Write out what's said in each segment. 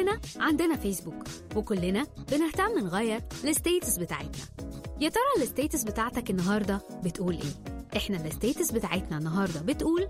كلنا عندنا فيسبوك وكلنا بنهتم نغير الستيتس بتاعتنا يا ترى الستيتس بتاعتك النهارده بتقول ايه احنا الستيتس بتاعتنا النهارده بتقول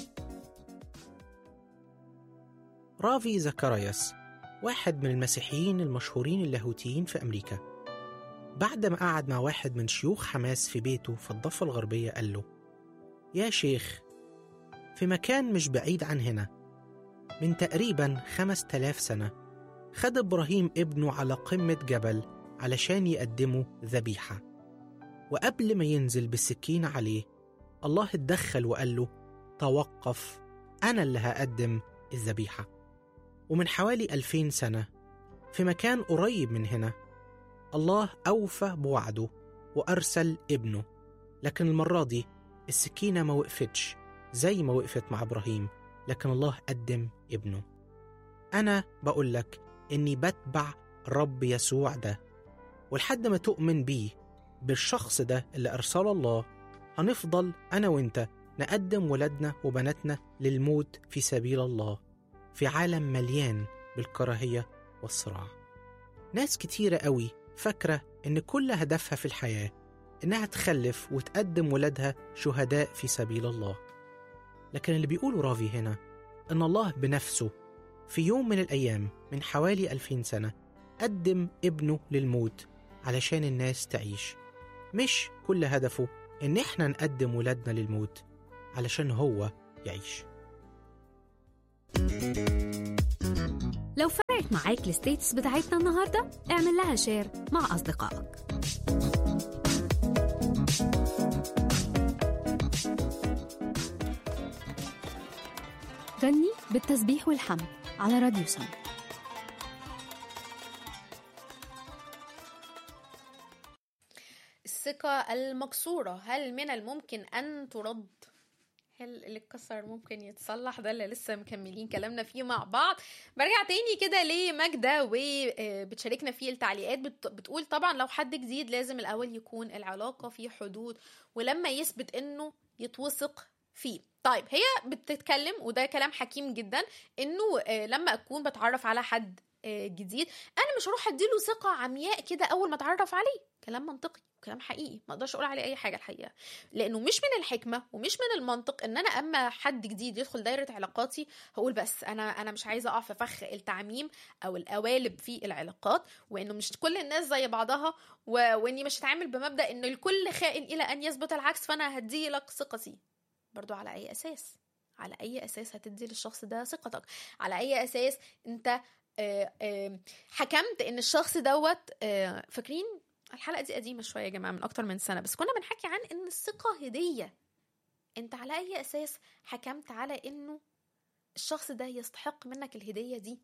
رافي زكرياس واحد من المسيحيين المشهورين اللاهوتيين في أمريكا بعد ما قعد مع واحد من شيوخ حماس في بيته في الضفة الغربية قال له يا شيخ في مكان مش بعيد عن هنا من تقريبا خمس تلاف سنة خد إبراهيم ابنه على قمة جبل علشان يقدمه ذبيحة وقبل ما ينزل بالسكين عليه الله اتدخل وقال له توقف أنا اللي هقدم الذبيحة ومن حوالي ألفين سنة في مكان قريب من هنا الله أوفى بوعده وأرسل ابنه لكن المرة دي السكينة ما وقفتش زي ما وقفت مع إبراهيم لكن الله قدم ابنه أنا بقول لك إني بتبع رب يسوع ده ولحد ما تؤمن بيه بالشخص ده اللي أرسله الله هنفضل أنا وإنت نقدم ولادنا وبناتنا للموت في سبيل الله في عالم مليان بالكراهية والصراع ناس كتيرة قوي فاكرة إن كل هدفها في الحياة إنها تخلف وتقدم ولادها شهداء في سبيل الله لكن اللي بيقوله رافي هنا إن الله بنفسه في يوم من الأيام من حوالي ألفين سنة قدم ابنه للموت علشان الناس تعيش مش كل هدفه إن إحنا نقدم ولادنا للموت علشان هو يعيش لو فرقت معاك الستيتس بتاعتنا النهارده اعمل لها شير مع أصدقائك غني بالتسبيح والحمد على راديو سم الثقة المكسورة هل من الممكن أن ترد؟ هل اللي اتكسر ممكن يتصلح ده اللي لسه مكملين كلامنا فيه مع بعض برجع تاني كده لماجدة وبتشاركنا فيه التعليقات بت- بتقول طبعا لو حد جديد لازم الأول يكون العلاقة في حدود ولما يثبت إنه يتوثق فيه طيب هي بتتكلم وده كلام حكيم جدا انه آه، لما اكون بتعرف على حد آه، جديد انا مش هروح اديله ثقه عمياء كده اول ما اتعرف عليه كلام منطقي كلام حقيقي ما اقدرش اقول عليه اي حاجه الحقيقه لانه مش من الحكمه ومش من المنطق ان انا اما حد جديد يدخل دايره علاقاتي هقول بس انا انا مش عايزه اقع في فخ التعميم او القوالب في العلاقات وانه مش كل الناس زي بعضها و... واني مش هتعامل بمبدا ان الكل خائن الى ان يثبت العكس فانا هدي لك ثقتي برضو على اي اساس على اي اساس هتدي للشخص ده ثقتك على اي اساس انت آه، آه، حكمت ان الشخص دوت آه، فاكرين الحلقه دي قديمه شويه يا جماعه من اكتر من سنه بس كنا بنحكي عن ان الثقه هديه انت على اي اساس حكمت على انه الشخص ده يستحق منك الهديه دي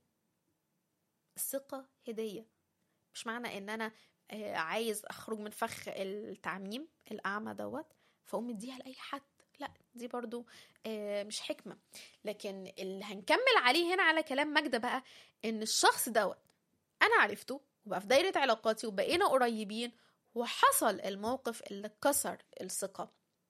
الثقه هديه مش معنى ان انا آه، عايز اخرج من فخ التعميم الاعمى دوت فاقوم مديها لاي حد لا دي برضو آه، مش حكمه لكن اللي هنكمل عليه هنا على كلام ماجدة بقى ان الشخص دوت انا عرفته وبقى في دايره علاقاتي وبقينا قريبين وحصل الموقف اللي كسر الثقه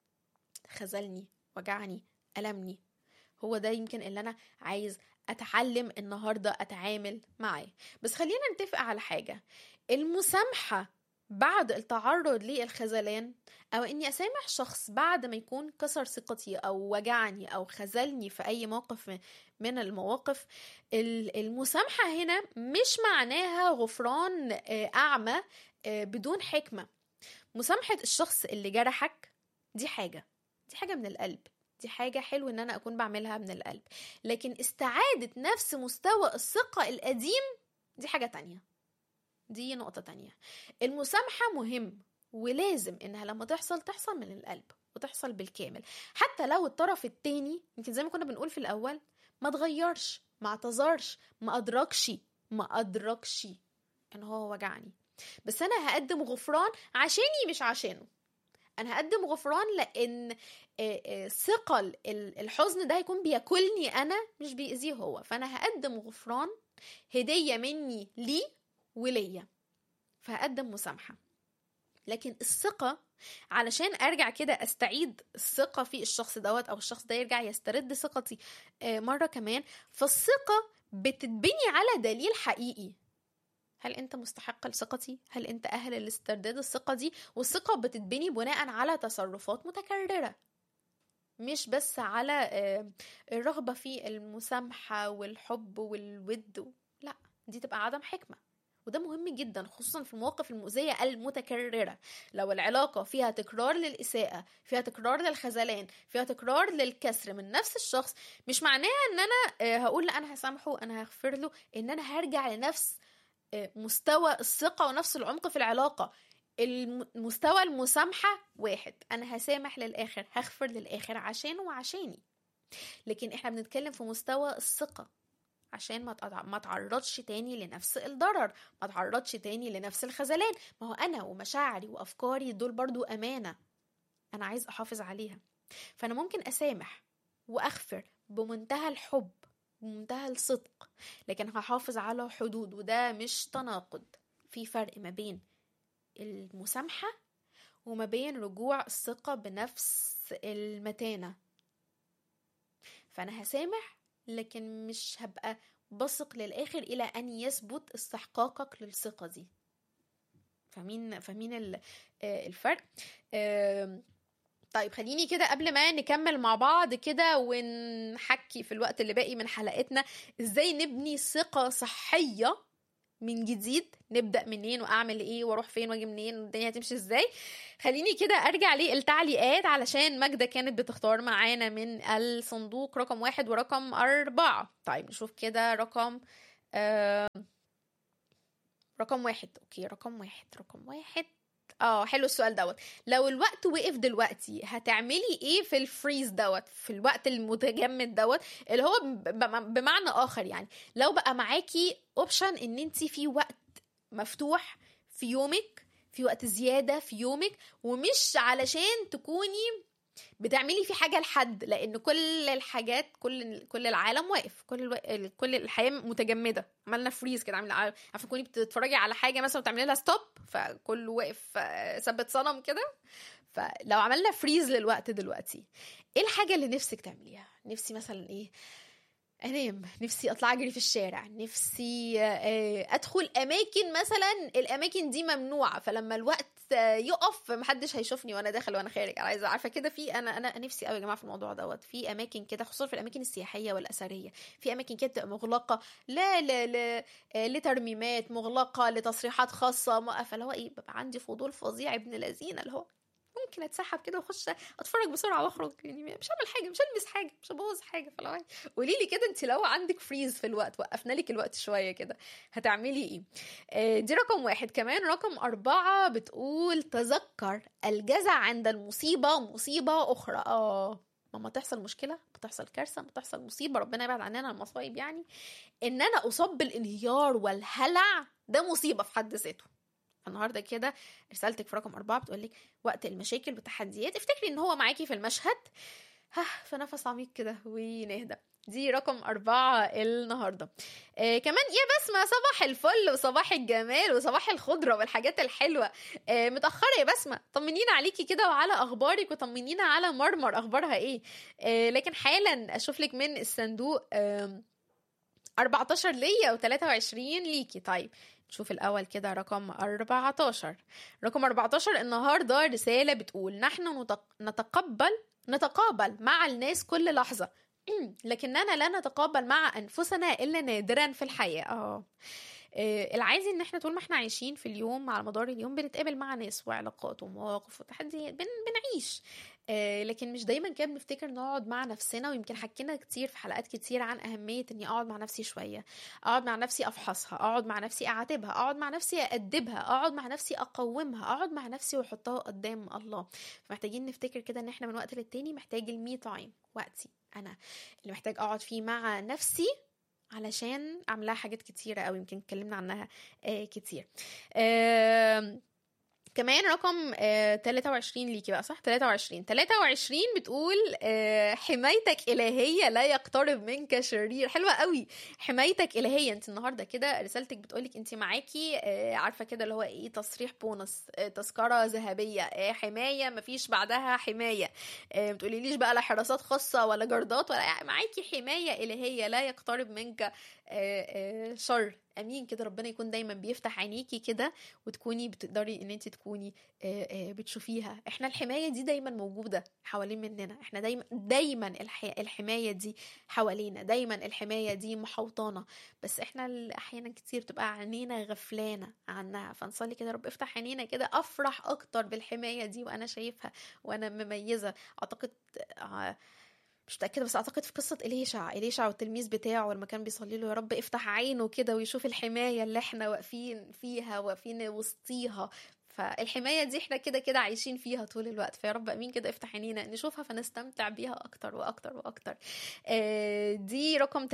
خذلني وجعني ألمني هو ده يمكن اللي أنا عايز أتعلم النهاردة أتعامل معاه بس خلينا نتفق على حاجة المسامحة بعد التعرض للخذلان أو إني أسامح شخص بعد ما يكون كسر ثقتي أو وجعني أو خذلني في أي موقف من المواقف ال- المسامحة هنا مش معناها غفران آه، أعمى آه، بدون حكمة مسامحة الشخص اللي جرحك دي حاجة دي حاجة من القلب دي حاجة حلو ان انا اكون بعملها من القلب لكن استعادة نفس مستوى الثقة القديم دي حاجة تانية دي نقطة تانية المسامحة مهم ولازم انها لما تحصل تحصل من القلب وتحصل بالكامل حتى لو الطرف التاني يمكن زي ما كنا بنقول في الاول ما تغيرش ما اعتذرش ما ادركش ما ادركش ان هو وجعني بس انا هقدم غفران عشاني مش عشانه انا هقدم غفران لان آه، آه، ثقل ال- الحزن ده هيكون بياكلني انا مش بيأذيه هو فانا هقدم غفران هديه مني ليه وليا فهقدم مسامحه لكن الثقة علشان ارجع كده استعيد الثقة في الشخص دوت او الشخص ده يرجع يسترد ثقتي آه، مرة كمان فالثقة بتتبني على دليل حقيقي هل انت مستحق لثقتي هل انت اهل لاسترداد الثقه دي والثقه بتتبني بناء على تصرفات متكرره مش بس على آه، الرغبه في المسامحه والحب والود لا دي تبقى عدم حكمه وده مهم جدا خصوصا في المواقف المؤذية المتكررة لو العلاقة فيها تكرار للإساءة فيها تكرار للخذلان فيها تكرار للكسر من نفس الشخص مش معناها ان انا آه، هقول لا انا هسامحه انا هغفر له ان انا هرجع لنفس آه، مستوى الثقة ونفس العمق في العلاقة الم- مستوى المسامحة واحد أنا هسامح للآخر هغفر للآخر عشانه وعشاني لكن احنا بنتكلم في مستوى الثقة عشان ما تقع- ما تعرضش تاني لنفس الضرر ما تعرضش تاني لنفس الخذلان ما هو أنا ومشاعري وأفكاري دول برضو أمانة أنا عايز أحافظ عليها فأنا ممكن أسامح وأغفر بمنتهى الحب بمنتهى الصدق لكن هحافظ على حدود وده مش تناقض في فرق ما بين المسامحة وما بين رجوع الثقة بنفس المتانة فأنا هسامح لكن مش هبقى بثق للآخر إلى أن يثبت استحقاقك للثقة دي فاهمين فاهمين ال- آه، الفرق آم، طيب خليني كده قبل ما نكمل مع بعض كده ونحكي في الوقت اللي باقي من حلقتنا ازاي نبني ثقة صحية من جديد نبدأ منين وأعمل إيه وأروح فين وأجي منين والدنيا هتمشي إزاي خليني كده أرجع للتعليقات علشان ماجدة كانت بتختار معانا من الصندوق رقم واحد ورقم أربعة طيب نشوف كده رقم آه رقم واحد أوكي رقم واحد رقم واحد اه حلو السؤال دوت لو الوقت وقف دلوقتي هتعملي ايه في الفريز دوت في الوقت المتجمد دوت اللي هو ب- ب- بمعنى اخر يعني لو بقى معاكي اوبشن ان انت في وقت مفتوح في يومك في وقت زيادة في يومك ومش علشان تكوني بتعملي في حاجة لحد لأن كل الحاجات كل كل العالم واقف كل الو... كل الحياة متجمدة عملنا فريز كده عاملة عارفة تكوني بتتفرجي على حاجة مثلا وتعملي لها ستوب فكله واقف آه، ثبت صنم كده فلو عملنا فريز للوقت دلوقتي ايه الحاجة اللي نفسك تعمليها نفسي مثلا ايه انام نفسي اطلع اجري في الشارع نفسي آه، ادخل اماكن مثلا الاماكن دي ممنوعه فلما الوقت آه، يقف محدش هيشوفني وانا داخل وانا خارج انا عايزه عارفه كده في انا انا نفسي قوي يا جماعه في الموضوع دوت في اماكن كده خصوصا في الاماكن السياحيه والاثريه في اماكن كده بتبقى مغلقه لا لا لا آه، لترميمات مغلقه لتصريحات خاصه ما- فاللي هو ايه ببقى عندي فضول فظيع ابن لذينه اللي هو ممكن اتسحب كده واخش اتفرج بسرعه واخرج يعني مش هعمل حاجه مش هلمس حاجه مش هبوظ حاجه فلو قولي لي كده انت لو عندك فريز في الوقت وقفنا لك الوقت شويه كده هتعملي ايه آه، دي رقم واحد كمان رقم أربعة بتقول تذكر الجزع عند المصيبة مصيبة أخرى اه لما تحصل مشكلة بتحصل كارثة بتحصل مصيبة ربنا يبعد عننا المصايب يعني إن أنا أصاب بالانهيار والهلع ده مصيبة في حد ذاته النهارده كده رسالتك في رقم أربعة بتقولك وقت المشاكل والتحديات افتكري إن هو معاكي في المشهد ها فنفس عميق كده ونهدى دي رقم أربعة النهاردة آه كمان يا بسمة صباح الفل وصباح الجمال وصباح الخضرة والحاجات الحلوة آه متأخرة يا بسمة طمنينا عليكي كده وعلى أخبارك وطمنينا على مرمر أخبارها إيه آه لكن حالا أشوف لك من الصندوق آه 14 ليا و23 ليكي طيب نشوف الأول كده رقم 14 رقم 14 النهاردة رسالة بتقول نحن نتق- نتقبل نتقابل مع الناس كل لحظة لكننا لا نتقابل مع أنفسنا إلا نادرا في الحياة اه آه، العادي ان احنا طول ما احنا عايشين في اليوم على مدار اليوم بنتقابل مع ناس وعلاقات ومواقف وتحديات بن بنعيش آه، لكن مش دايما كده بنفتكر نقعد مع نفسنا ويمكن حكينا كتير في حلقات كتير عن أهمية إني أقعد مع نفسي شوية أقعد مع نفسي أفحصها أقعد مع نفسي أعاتبها أقعد مع نفسي أأدبها أقعد مع نفسي أقومها أقعد مع نفسي وأحطها قدام الله فمحتاجين نفتكر كده إن إحنا من وقت للتاني محتاج المي تايم وقتي أنا اللي محتاج أقعد فيه مع نفسي علشان أعملها حاجات كتيرة أوي يمكن اتكلمنا عنها آه كتير آم، كمان رقم آه 23 ليكي بقى صح 23 23 بتقول آه حمايتك إلهية لا يقترب منك شرير حلوة قوي حمايتك إلهية انت النهاردة كده رسالتك بتقولك انت معاكي آه عارفة كده اللي هو ايه تصريح بونص آه تذكرة ذهبية آه حماية مفيش بعدها حماية آه بتقوليليش بقى لا حراسات خاصة ولا جردات ولا معاكي حماية إلهية لا يقترب منك آه آه شر امين كده ربنا يكون دايما بيفتح عينيكي كده وتكوني بتقدري ان انت تكوني بتشوفيها احنا الحمايه دي دايما موجوده حوالين مننا احنا دايما دايما الحمايه دي حوالينا دايما الحمايه دي محوطانا بس احنا احيانا كتير تبقى عينينا غفلانه عنها فنصلي كده رب افتح عينينا كده افرح اكتر بالحمايه دي وانا شايفها وانا مميزه اعتقد مش متأكدة بس أعتقد في قصة إليشع إليشع والتلميذ بتاعه لما كان بيصلي له يا رب افتح عينه كده ويشوف الحماية اللي احنا واقفين فيها واقفين وسطيها فالحمايه دي احنا كده كده عايشين فيها طول الوقت فيا رب امين كده افتح عينينا نشوفها فنستمتع بيها اكتر واكتر واكتر آه دي رقم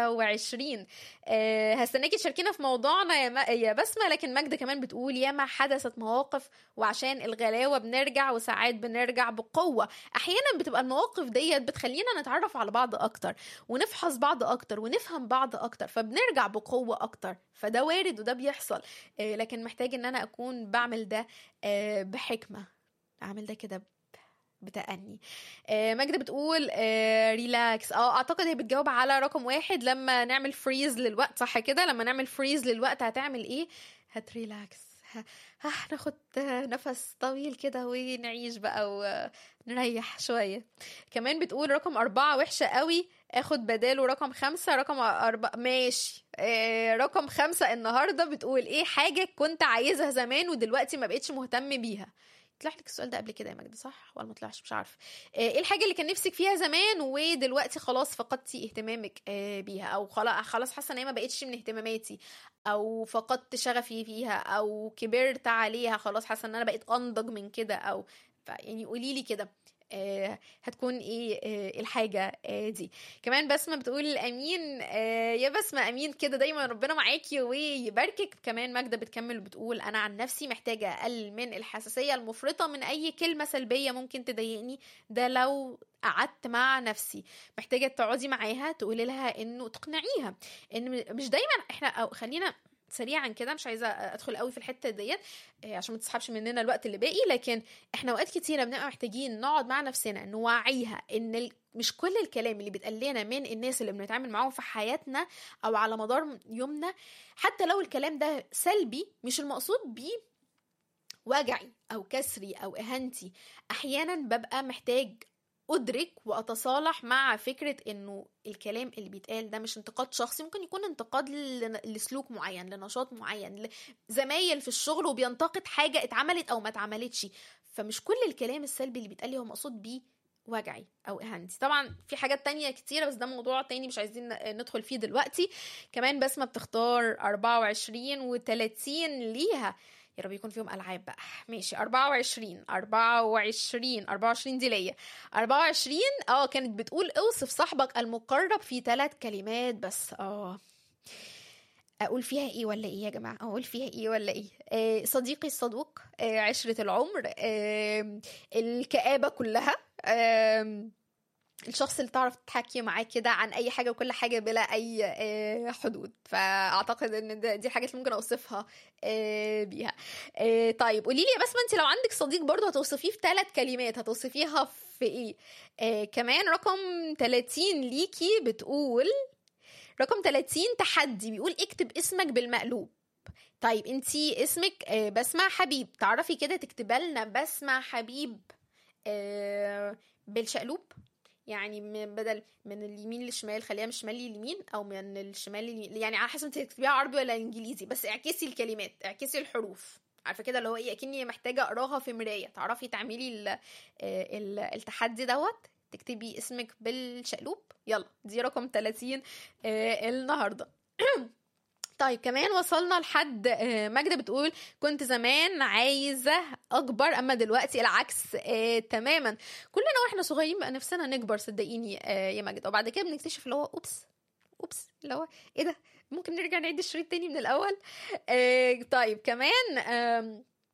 23 آه هستناكي تشاركينا في موضوعنا يا, ما يا بسمه لكن ماجده كمان بتقول ياما حدثت مواقف وعشان الغلاوه بنرجع وساعات بنرجع بقوه احيانا بتبقى المواقف ديت بتخلينا نتعرف على بعض اكتر ونفحص بعض اكتر ونفهم بعض اكتر فبنرجع بقوه اكتر فده وارد وده بيحصل آه لكن محتاج ان انا اكون بعمل ده آه بحكمه اعمل ده كده بتأني آه ماجدة بتقول آه ريلاكس اه اعتقد هي بتجاوب على رقم واحد لما نعمل فريز للوقت صح كده لما نعمل فريز للوقت هتعمل ايه هتريلاكس ها ناخد نفس طويل كده ونعيش بقى ونريح شوية كمان بتقول رقم أربعة وحشة قوي اخد بداله رقم خمسة رقم أربعة ماشي آه رقم خمسة النهاردة بتقول ايه حاجة كنت عايزها زمان ودلوقتي ما بقتش مهتم بيها طلع لك السؤال ده قبل كده يا مجد صح ولا ما طلعش مش عارف ايه الحاجه اللي كان نفسك فيها زمان ودلوقتي خلاص فقدتي اهتمامك بيها او خلاص خلاص حاسه ان هي ما بقتش من اهتماماتي او فقدت شغفي فيها او كبرت عليها خلاص حاسه ان انا بقيت انضج من كده او يعني قولي لي كده آه هتكون ايه آه الحاجه آه دي كمان بسمه بتقول امين يا بسمه امين كده دايما ربنا معاكي ويباركك كمان ماجده بتكمل وبتقول انا عن نفسي محتاجه اقلل من الحساسيه المفرطه من اي كلمه سلبيه ممكن تضايقني ده لو قعدت مع نفسي محتاجه تقعدي معاها تقولي لها انه تقنعيها ان مش دايما احنا أو خلينا سريعا كده مش عايزه ادخل قوي في الحته ديت عشان ما تسحبش مننا الوقت اللي باقي لكن احنا اوقات كتيره بنبقى محتاجين نقعد مع نفسنا نوعيها ان مش كل الكلام اللي بيتقال لنا من الناس اللي بنتعامل معاهم في حياتنا او على مدار يومنا حتى لو الكلام ده سلبي مش المقصود بيه وجعي او كسري او اهانتي احيانا ببقى محتاج ادرك واتصالح مع فكره انه الكلام اللي بيتقال ده مش انتقاد شخصي ممكن يكون انتقاد لسلوك معين لنشاط معين زمايل في الشغل وبينتقد حاجه اتعملت او ما اتعملتش فمش كل الكلام السلبي اللي بيتقال لي هو مقصود بيه وجعي او اهانتي طبعا في حاجات تانية كتيرة بس ده موضوع تاني مش عايزين ندخل فيه دلوقتي كمان بسمة بتختار 24 و30 ليها يا رب يكون فيهم العاب بقى ماشي 24 24 24 دي ليا 24 اه كانت بتقول اوصف صاحبك المقرب في ثلاث كلمات بس اه اقول فيها ايه ولا ايه يا جماعه اقول فيها ايه ولا ايه آه صديقي الصدوق آه عشره العمر آه الكآبه كلها آه الشخص اللي تعرف تحكي معاه كده عن اي حاجه وكل حاجه بلا اي حدود فاعتقد ان دي حاجات اللي ممكن اوصفها بيها طيب قولي لي يا بسمه انت لو عندك صديق برضه هتوصفيه في ثلاث كلمات هتوصفيها في ايه كمان رقم 30 ليكي بتقول رقم 30 تحدي بيقول اكتب اسمك بالمقلوب طيب انتي اسمك بسمة حبيب تعرفي كده تكتبي لنا بسمة حبيب بالشقلوب يعني من بدل من اليمين للشمال خليها من الشمال لليمين او من الشمال لليمين يعني على حسب انت تكتبيها عربي ولا انجليزي بس اعكسي الكلمات اعكسي الحروف عارفه كده اللي هو ايه اكني محتاجه اقراها في مرايه تعرفي تعملي ال ال التحدي دوت تكتبي اسمك بالشقلوب يلا دي رقم 30 النهارده طيب كمان وصلنا لحد ماجدة بتقول كنت زمان عايزة أكبر أما دلوقتي العكس آه تماما كلنا واحنا صغيرين بقى نفسنا نكبر صدقيني آه يا ماجدة وبعد كده بنكتشف اللي هو أوبس أوبس اللي هو إيه ده ممكن نرجع نعيد الشريط تاني من الأول آه طيب كمان آه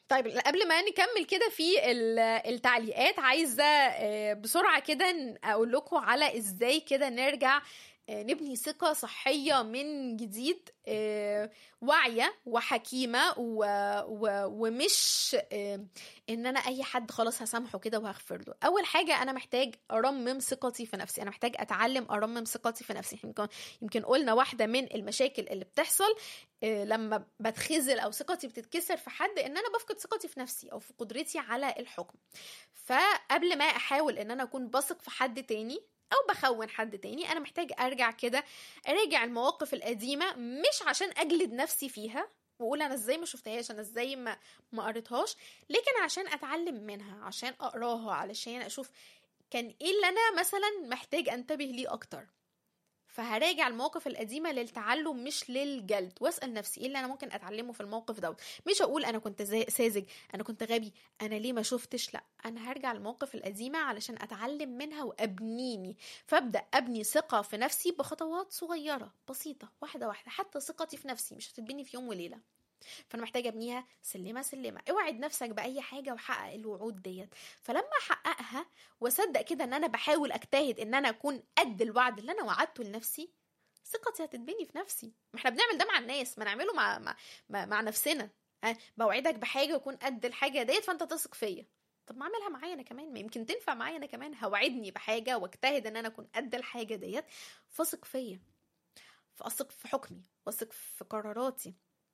طيب قبل ما نكمل كده في ال- التعليقات عايزه آه، بسرعه كده ن- اقول لكم على ازاي كده نرجع آه، نبني ثقة صحية من جديد آه، واعية وحكيمة و... و... ومش آه، ان انا اي حد خلاص هسامحه كده وهغفر له اول حاجة انا محتاج ارمم ثقتي في نفسي انا محتاج اتعلم ارمم ثقتي في نفسي يمكن يمكن قلنا واحدة من المشاكل اللي بتحصل آه، لما بتخزل او ثقتي بتتكسر في حد ان انا بفقد ثقتي في نفسي او في قدرتي على الحكم فقبل ما احاول ان انا اكون بثق في حد تاني او بخون حد تاني انا محتاج ارجع كده اراجع المواقف القديمه مش عشان اجلد نفسي فيها واقول انا ازاي ما شفتهاش انا ازاي ما ما قريتهاش لكن عشان اتعلم منها عشان اقراها علشان اشوف كان ايه اللي انا مثلا محتاج انتبه ليه اكتر فهراجع المواقف القديمة للتعلم مش للجلد واسأل نفسي ايه اللي انا ممكن اتعلمه في الموقف دوت مش هقول انا كنت زي- ساذج انا كنت غبي انا ليه ما شفتش لا انا هرجع المواقف القديمة علشان اتعلم منها وابنيني فابدا ابني ثقة في نفسي بخطوات صغيرة بسيطة واحدة واحدة حتى ثقتي في نفسي مش هتتبني في يوم وليلة فانا محتاجه ابنيها سلمه سلمه اوعد نفسك باي حاجه وحقق الوعود ديت فلما احققها واصدق كده ان انا بحاول اجتهد ان انا اكون قد الوعد اللي انا وعدته لنفسي ثقتي هتتبني في نفسي ما احنا بنعمل ده مع الناس ما نعمله مع مع, مع, مع نفسنا أه بوعدك بحاجه وكون قد الحاجه ديت فانت تثق فيا طب ما اعملها معايا انا كمان ما يمكن تنفع معايا انا كمان هوعدني بحاجه واجتهد ان انا اكون قد الحاجه ديت فاثق فيا فاثق في حكمي واثق في قراراتي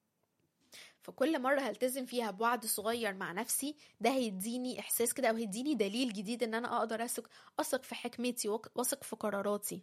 فكل مرة هلتزم فيها بوعد صغير مع نفسي ده هيديني إحساس كده أو هيديني دليل جديد إن أنا أقدر أثق أثق في حكمتي وأك- وأثق في قراراتي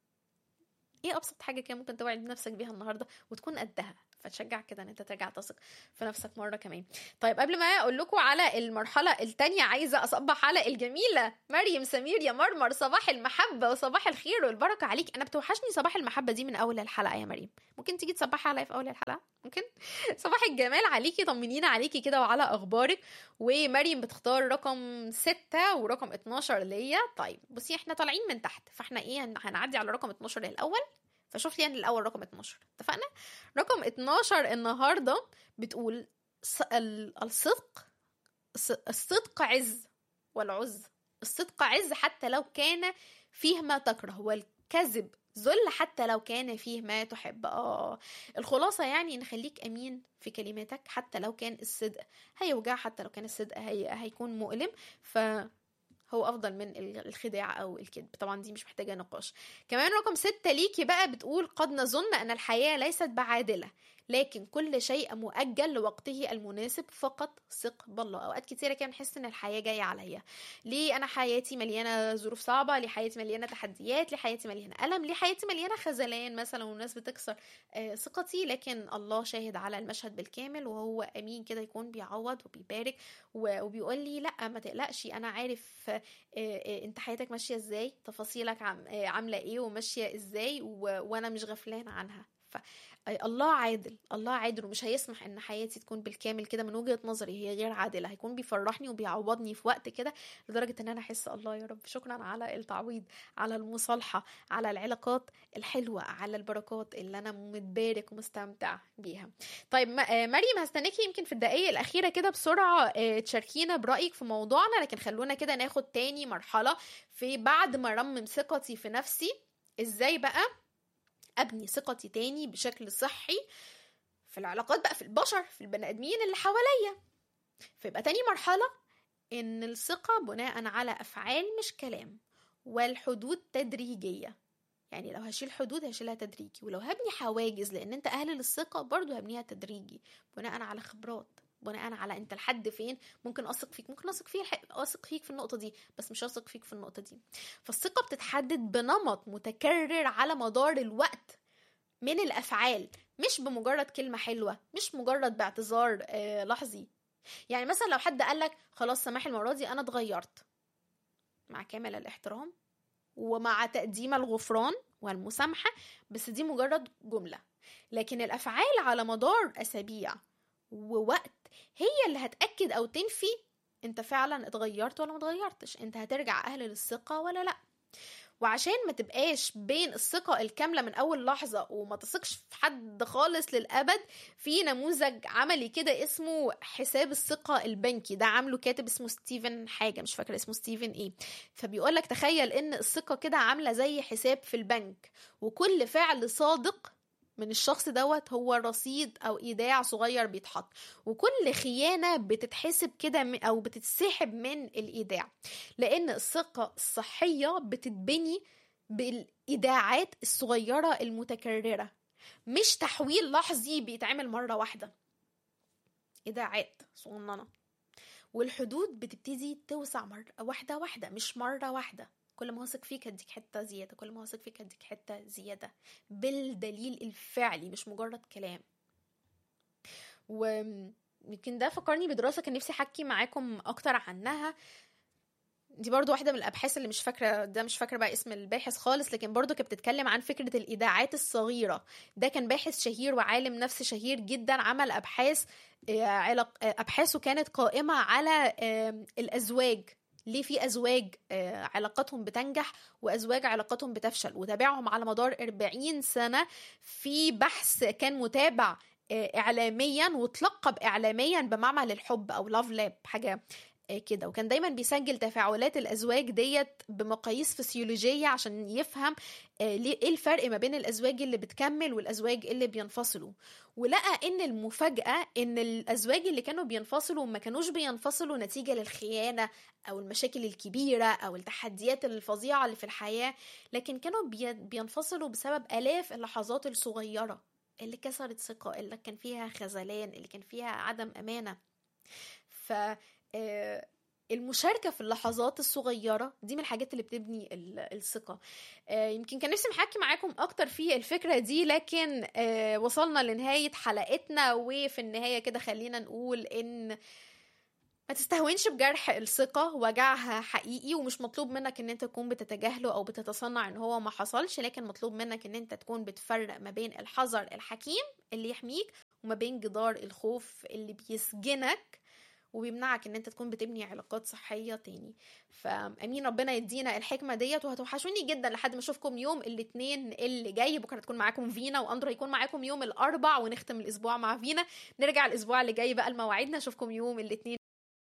إيه أبسط حاجة كده ممكن توعد نفسك بيها النهاردة وتكون قدها فتشجع كده ان انت ترجع تثق في نفسك مره كمان طيب قبل ما اقول لكم على المرحله التانية عايزه اصبح على الجميله مريم سمير يا مرمر صباح المحبه وصباح الخير والبركه عليك انا بتوحشني صباح المحبه دي من اول الحلقه يا مريم ممكن تيجي تصبحي عليا في اول الحلقه ممكن صباح الجمال عليكي طمنينا عليكي كده وعلى اخبارك ومريم بتختار رقم ستة ورقم 12 ليا طيب بصي احنا طالعين من تحت فاحنا ايه هن- هنعدي على رقم 12 الاول فشوف لي يعني الاول رقم 12 اتفقنا رقم 12 النهارده بتقول ص- ال- الصدق الص- الصدق عز والعز الصدق عز حتى لو كان فيه ما تكره والكذب ذل حتى لو كان فيه ما تحب اه الخلاصة يعني نخليك أمين في كلماتك حتى لو كان الصدق هيوجع حتى لو كان الصدق هي... هيكون مؤلم ف هو افضل من ال- الخداع او الكذب طبعا دي مش محتاجه نقاش كمان رقم ستة ليكي بقى بتقول قد نظن ان الحياه ليست بعادله لكن كل شيء مؤجل لوقته المناسب فقط ثق بالله اوقات كتيره كده بنحس ان الحياه جايه عليا ليه انا حياتي مليانه ظروف صعبه ليه حياتي مليانه تحديات ليه حياتي مليانه الم ليه حياتي مليانه خذلان مثلا والناس بتكسر آه، ثقتي لكن الله شاهد على المشهد بالكامل وهو امين كده يكون بيعوض وبيبارك و- وبيقول لي لا ما تقلقش انا عارف آه، آه، انت حياتك ماشيه ازاي تفاصيلك عم آه، عامله ايه وماشيه ازاي و- وانا مش غفلان عنها ف آه، الله عادل الله عادل ومش هيسمح ان حياتي تكون بالكامل كده من وجهه نظري هي غير عادله هيكون بيفرحني وبيعوضني في وقت كده لدرجه ان انا احس الله يا رب شكرا على التعويض على المصالحه على العلاقات الحلوه على البركات اللي انا متبارك ومستمتع بيها طيب م- آه، مريم هستناكي يمكن في الدقايق الأخيرة كده بسرعة آه، تشاركينا برأيك في موضوعنا لكن خلونا كده ناخد تاني مرحلة في بعد ما رمم ثقتي في نفسي ازاي بقى أبني ثقتي تاني بشكل صحي في العلاقات بقى في البشر في البني آدمين اللي حواليا فيبقى تاني مرحلة إن الثقة بناء على أفعال مش كلام والحدود تدريجية يعني لو هشيل حدود هشيلها تدريجي ولو هبني حواجز لان انت اهل للثقه برضو هبنيها تدريجي بناء على خبرات بناء على انت لحد فين ممكن اثق فيك ممكن اثق فيك اثق فيك في النقطه دي بس مش هثق فيك في النقطه دي فالثقه بتتحدد بنمط متكرر على مدار الوقت من الافعال مش بمجرد كلمه حلوه مش مجرد باعتذار آه لحظي يعني مثلا لو حد قالك خلاص سماح المره دي انا اتغيرت مع كامل الاحترام ومع تقديم الغفران والمسامحة بس دي مجرد جملة لكن الأفعال على مدار أسابيع ووقت هي اللي هتأكد أو تنفي أنت فعلا اتغيرت ولا متغيرتش أنت هترجع أهل للثقة ولا لأ وعشان ما تبقاش بين الثقة الكاملة من أول لحظة وما تثقش في حد خالص للأبد في نموذج عملي كده اسمه حساب الثقة البنكي ده عامله كاتب اسمه ستيفن حاجة مش فاكرة اسمه ستيفن ايه فبيقولك تخيل ان الثقة كده عاملة زي حساب في البنك وكل فعل صادق من الشخص دوت هو رصيد او ايداع صغير بيتحط وكل خيانه بتتحسب كده م- او بتتسحب من الايداع لان الثقه الصحيه بتتبني بالايداعات الصغيره المتكرره مش تحويل لحظي بيتعمل مره واحده ايداعات صغننه والحدود بتبتدي توسع مرة واحدة واحدة مش مرة واحدة كل ما واثق فيك هديك حتة زيادة كل ما واثق فيك هديك حتة زيادة بالدليل الفعلي مش مجرد كلام ويمكن ده فكرني بدراسة كان نفسي أحكي معاكم أكتر عنها دي برضو واحدة من الأبحاث اللي مش فاكرة ده مش فاكرة بقى اسم الباحث خالص لكن برضو كانت بتتكلم عن فكرة الإيداعات الصغيرة ده كان باحث شهير وعالم نفس شهير جدا عمل أبحاث آه، علاق... آه، أبحاثه كانت قائمة على آم، الأزواج ليه في أزواج آه، علاقاتهم بتنجح وأزواج علاقاتهم بتفشل وتابعهم على مدار 40 سنة في بحث كان متابع آه، إعلاميا وتلقب إعلاميا بمعمل الحب أو لاف لاب حاجة آه، كده وكان دايما بيسجل تفاعلات الازواج ديت بمقاييس فسيولوجيه عشان يفهم آه، ليه ايه الفرق ما بين الازواج اللي بتكمل والازواج اللي بينفصلوا ولقى ان المفاجاه ان الازواج اللي كانوا بينفصلوا ما كانوش بينفصلوا نتيجه للخيانه او المشاكل الكبيره او التحديات الفظيعه اللي في الحياه لكن كانوا بي- بينفصلوا بسبب الاف اللحظات الصغيره اللي كسرت ثقه اللي كان فيها خذلان اللي كان فيها عدم امانه ف آه، المشاركة في اللحظات الصغيرة دي من الحاجات اللي بتبني ال- الثقة آه، يمكن كان نفسي محكي معاكم أكتر في الفكرة دي لكن آه، وصلنا لنهاية حلقتنا وفي النهاية كده خلينا نقول إن ما تستهونش بجرح الثقة وجعها حقيقي ومش مطلوب منك ان انت تكون بتتجاهله او بتتصنع ان هو ما حصلش لكن مطلوب منك ان انت تكون بتفرق ما بين الحذر الحكيم اللي يحميك وما بين جدار الخوف اللي بيسجنك وبيمنعك ان انت تكون بتبني علاقات صحيه تاني فامين ربنا يدينا الحكمه ديت وهتوحشوني جدا لحد ما اشوفكم يوم الاثنين اللي جاي بكره تكون معاكم فينا واندرا يكون معاكم يوم الاربع ونختم الاسبوع مع فينا نرجع الاسبوع اللي جاي بقى لمواعيدنا اشوفكم يوم الاثنين